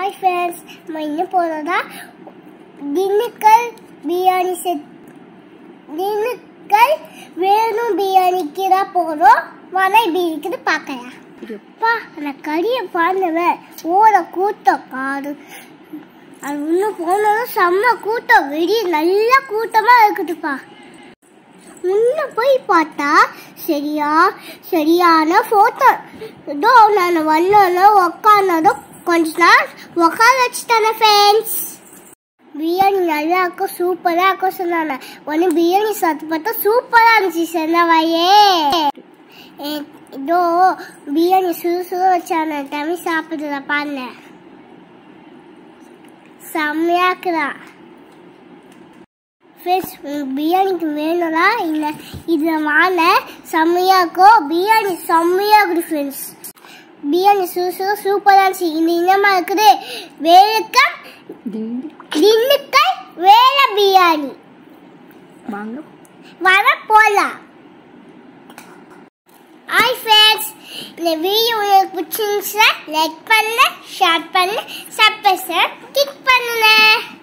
hi friends நம்ம இன்னும் போகிறதா திண்டுக்கல் பிரியாணி செட் திண்டுக்கல் வேணும் பிரியாணிக்கு தான் போகிறோம் வலை பிரிக்குது பார்க்கலாம் எப்பா அந்த கறியை பாருந்தவன் ஓட கூட்டம் காடு அது இன்னும் போனதும் செம்ம கூட்டம் வெளியே நல்ல கூட்டமாக இருக்குதுப்பா முன்ன போய் பார்த்தா சரியா சரியான ஃபோட்டோ இதோ நான் வந்தோம் உக்காந்ததும் கொஞ்ச நாள் உட்கார வச்சுட்டானே ஃப்ரெண்ட்ஸ் பிரியாணி நல்லா இருக்கும் சூப்பராக இருக்கும் சொன்னாங்க ஒன்று பிரியாணி சாப்பிட்டு பார்த்தா சூப்பராக இருந்துச்சு சொன்னவையே இதோ பிரியாணி சுடு சுடு வச்சான தமிழ் சாப்பிடுறத பாருங்க செம்மையா இருக்குதா ஃப்ரெண்ட்ஸ் பிரியாணிக்கு வேணும்னா இல்லை இதில் வாங்க செம்மையாக இருக்கும் பிரியாணி செம்மையாக இருக்குது ஃப்ரெண்ட்ஸ் பிரியாணி சுடு சுடு சூப்பராக இருந்துச்சு இந்த இனமாக இருக்குது வேலுக்கம் திண்டுக்கல் வேலை பிரியாணி வாங்க வர போகலாம் ஹாய் ஃப்ரெண்ட்ஸ் இந்த வீடியோ உங்களுக்கு பிடிச்சிருந்துச்சுன்னா லைக் பண்ணு ஷேர் பண்ணு சப்ஸ்கிரைப் கிளிக் பண்ணுங்க